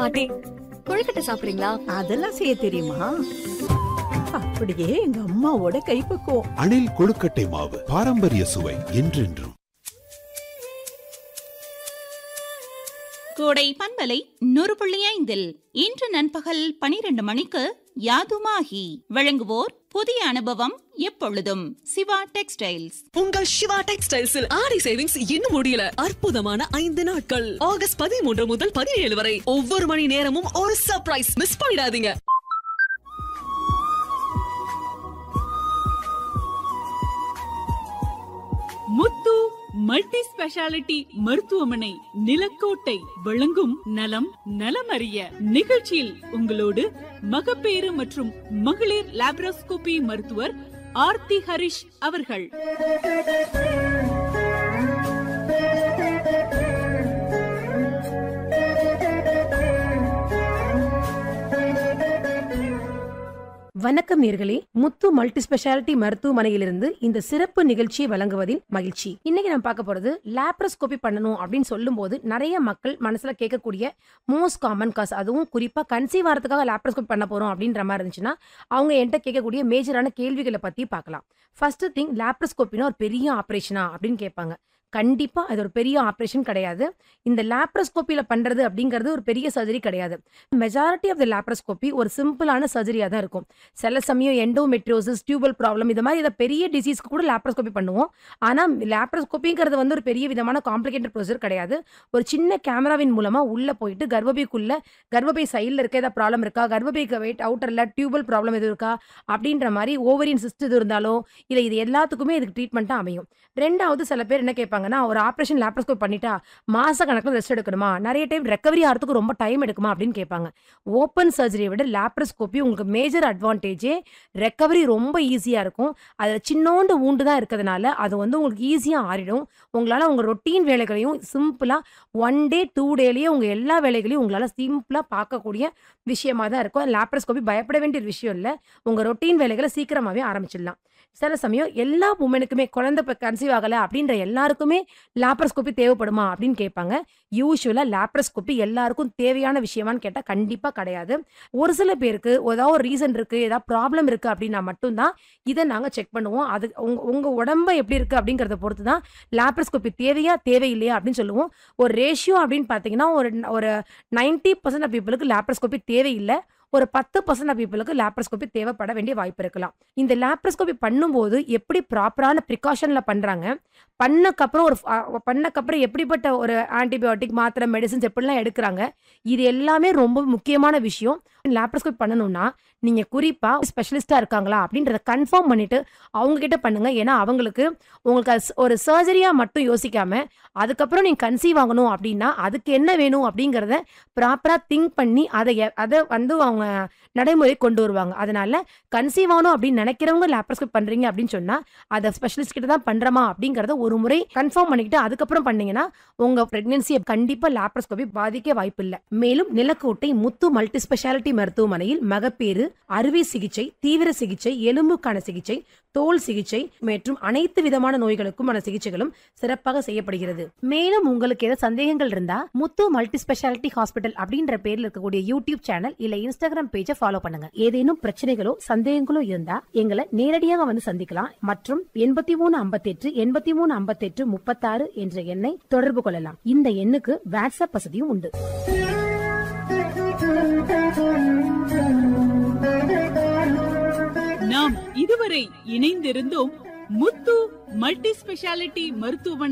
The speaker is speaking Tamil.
பாட்டி கொழுக்கட்டை சாப்பிடுறீங்களா அதெல்லாம் செய்ய தெரியுமா அப்படியே எங்க அம்மாவோட கைப்பக்குவம் அணில் கொழுக்கட்டை மாவு பாரம்பரிய சுவை என்றென்றும் கோடை பண்பலை நூறு புள்ளி ஐந்தில் இன்று நண்பகல் பனிரெண்டு மணிக்கு யாதுமாகி வழங்குவோர் புதிய அனுபவம் எப்பொழுதும் சிவா டெக்ஸ்டைல்ஸ் உங்கள் சிவா டெக்ஸ்டைல்ஸில் ஆடி சேவிங்ஸ் இன்னும் முடியல அற்புதமான ஐந்து நாட்கள் ஆகஸ்ட் பதிமூன்று முதல் பதினேழு வரை ஒவ்வொரு மணி நேரமும் ஒரு சர்ப்ரைஸ் மிஸ் பண்ணிடாதீங்க முத்து மல்டி ஸ்பெஷாலிட்டி மருத்துவமனை நிலக்கோட்டை வழங்கும் நலம் நலமறிய நிகழ்ச்சியில் உங்களோடு மகப்பேறு மற்றும் மகளிர் லாப்ரோஸ்கோபி மருத்துவர் ஆர்த்தி ஹரிஷ் அவர்கள் வணக்கம் நேர்களே முத்து மல்டி ஸ்பெஷாலிட்டி மருத்துவமனையிலிருந்து இந்த சிறப்பு நிகழ்ச்சியை வழங்குவதில் மகிழ்ச்சி இன்னைக்கு நம்ம பார்க்க போறது லாப்ரோஸ்கோபி பண்ணணும் அப்படின்னு சொல்லும்போது நிறைய மக்கள் மனசுல கேட்கக்கூடிய மோஸ்ட் காமன் காஸ் அதுவும் குறிப்பா கன்சீவ் ஆகிறதுக்காக லாப்ரோஸ்கோபி பண்ண போறோம் அப்படின்ற மாதிரி இருந்துச்சுன்னா அவங்க என்கிட்ட கேட்கக்கூடிய மேஜரான கேள்விகளை பத்தி பார்க்கலாம் ஃபர்ஸ்ட் திங் லாப்ரோஸ்கோப்பினா ஒரு பெரிய ஆப்ரேஷனா அப்படின்னு கேட்பாங்க கண்டிப்பா அது ஒரு பெரிய ஆப்ரேஷன் கிடையாது இந்த லாப்ரோஸ்கோப்பியில பண்றது அப்படிங்கிறது ஒரு பெரிய சர்ஜரி கிடையாது மெஜாரிட்டி ஆஃப் த லாப்ரோஸ்கோப்பி ஒரு சிம்பிளான சர்ஜரியா தான் இருக்கும் சில சமயம் எண்டோமெட்ரியோசிஸ் டியூபல் ப்ராப்ளம் இது மாதிரி இதை பெரிய டிசீஸ்க்கு கூட லாப்ரோஸ்கோபி பண்ணுவோம் ஆனால் லாப்ரோஸ்கோப்பிங்கிறது வந்து ஒரு பெரிய விதமான காம்ப்ளிகேட்டட் ப்ரொசீஜர் கிடையாது ஒரு சின்ன கேமராவின் மூலமா உள்ள போயிட்டு கர்ப்பபைக்குள்ள கர்ப்பபை சைடில் இருக்க ஏதாவது ப்ராப்ளம் இருக்கா கர்ப்பபைக்கு வெயிட் அவுட்டரில் டியூபல் ப்ராப்ளம் எதுவும் இருக்கா அப்படின்ற மாதிரி ஓவரின் சிஸ்ட் இது இருந்தாலோ இல்லை இது எல்லாத்துக்குமே இதுக்கு ட்ரீட்மெண்ட்டாக அமையும் ரெண்டாவது சில பேர் என்ன கேட்பாங்கன்னா ஒரு ஆப்ரேஷன் லாப்ரோஸ்கோப் பண்ணிட்டா மாச கணக்கில் ரெஸ்ட் எடுக்கணுமா நிறைய டைம் ரெக்கவரி ஆகிறதுக்கு ரொம்ப டைம் எடுக்குமா அப்படின்னு கேட்பாங்க ஓப்பன் சர்ஜரியை விட லாப்ரோஸ்கோப்பி உங்களுக்கு மேஜர் அட்வான்டேஜே ரெக்கவரி ரொம்ப ஈஸியாக இருக்கும் அதில் சின்னோண்டு ஊண்டு தான் இருக்கிறதுனால அது வந்து உங்களுக்கு ஈஸியாக ஆறிடும் உங்களால் உங்கள் ரொட்டீன் வேலைகளையும் சிம்பிளாக ஒன் டே டூ டேலேயே உங்கள் எல்லா வேலைகளையும் உங்களால் சிம்பிளாக பார்க்கக்கூடிய விஷயமா தான் இருக்கும் லாப்ரோஸ்கோப்பி பயப்பட வேண்டிய ஒரு விஷயம் இல்லை உங்கள் ரொட்டீன் வேலைகளை சீக்கிரமாகவே ஆரம்பிச்சிடலாம் சில சமயம் எல்லா உமனுக்குமே குழந்தை இப்போ கன்சீவ் ஆகலை அப்படின்ற எல்லாருக்குமே லாப்ரோஸ்கோப்பி தேவைப்படுமா அப்படின்னு கேட்பாங்க யூஸ்வலாக லாப்ரோஸ்கோப்பி எல்லாருக்கும் தேவையான விஷயமான்னு கேட்டால் கண்டிப்பாக கிடையாது ஒரு சில பேருக்கு ஏதாவது ஒரு ரீசன் இருக்குது ஏதாவது ப்ராப்ளம் இருக்குது அப்படின்னா மட்டும்தான் இதை நாங்கள் செக் பண்ணுவோம் அது உங்க உங்கள் உடம்ப எப்படி இருக்குது அப்படிங்கிறத பொறுத்து தான் லாப்ரோஸ்கோப்பி தேவையா தேவையில்லையா அப்படின்னு சொல்லுவோம் ஒரு ரேஷியோ அப்படின்னு பார்த்தீங்கன்னா ஒரு ஒரு நைன்டி பர்சன்ட் ஆஃப் பீப்புளுக்கு லாப்ரோஸ்கோப்பி தேவையில்லை ஒரு பத்து பர்சன்ட் ஆஃப் பீப்புளுக்கு லாப்ரோஸ்கோப்பி தேவைப்பட வேண்டிய வாய்ப்பு இருக்கலாம் இந்த லாப்ரோஸ்கோப்பி பண்ணும்போது எப்படி ப்ராப்பரான ப்ரிகாஷனில் பண்ணுறாங்க பண்ணக்கப்புறம் ஒரு அஹ், பண்ணக்கப்புறம் எப்படிப்பட்ட ஒரு ஆன்டிபயோட்டிக் மாத்திரை மெடிசன்ஸ் எப்படிலாம் எடுக்கிறாங்க இது எல்லாமே ரொம்ப முக்கியமான விஷயம் லாப்ரோஸ்கோப்பி பண்ணணும்னா நீங்கள் குறிப்பாக ஸ்பெஷலிஸ்ட்டாக இருக்காங்களா அப்படின்றத கன்ஃபார்ம் பண்ணிவிட்டு அவங்கக்கிட்ட பண்ணுங்க ஏன்னா அவங்களுக்கு உங்களுக்கு அது ஸ்- ஒரு சர்ஜரியாக மட்டும் யோசிக்காம அதுக்கப்புறம் நீங்கள் கன்சீவ் ஆகணும் அப்படின்னா அதுக்கு என்ன வேணும் அப்படிங்கிறத ப்ராப்பராக திங்க் பண்ணி அதை எ- அதை வந்து அவங்க நடைமுறை கொண்டு வருவாங்க அதனால கன்சீவ் ஆகணும் அப்படின்னு நினைக்கிறவங்க லாப்ரோஸ்கோப் பண்ணுறீங்க அப்படின்னு சொன்னால் அதை ஸ்பெஷலிஸ்ட் கிட்ட தான் பண்ணுறமா அப்படிங்கிறத ஒரு முறை கன்ஃபார்ம் பண்ணிக்கிட்டு அதுக்கப்புறம் பண்ணீங்கன்னா உங்கள் ப்ரெக்னென்சியை கண்டிப்பாக லாப்ரோஸ்கோபி பாதிக்க வாய்ப்பு இல்லை மேலும் நிலக்கோட்டை முத்து மல்டி ஸ்பெஷாலிட்டி மருத்துவமனையில் மகப்பேறு அறுவை சிகிச்சை தீவிர சிகிச்சை எலும்புக்கான சிகிச்சை தோல் சிகிச்சை மற்றும் அனைத்து விதமான நோய்களுக்குமான சிகிச்சைகளும் சிறப்பாக செய்யப்படுகிறது மேலும் உங்களுக்கு ஏதாவது சந்தேகங்கள் இருந்தா முத்து மல்டி ஸ்பெஷாலிட்டி ஹாஸ்பிட்டல் அப்படின்ற பேர்ல இருக்கக்கூடிய யூடியூப் சேனல் இல்ல இன்ஸ்டாகிராம் பேஜை ஃபாலோ பண்ணுங்க ஏதேனும் பிரச்சனைகளோ சந்தேகங்களோ இருந்தா எங்களை நேரடியாக வந்து சந்திக்கலாம் மற்றும் எண்பத்தி மூணு ஐம்பத்தெட்டு எண்பத்தி மூணு ஐம்பத்தெட்டு முப்பத்தாறு என்ற எண்ணை தொடர்பு கொள்ளலாம் இந்த எண்ணுக்கு வாட்ஸ்அப் வசதியும் உண்டு நாம் இதுவரை இணைந்திருந்தோம் முத்து மல்டி ஸ்பெஷாலிட்டி மருத்துவமனை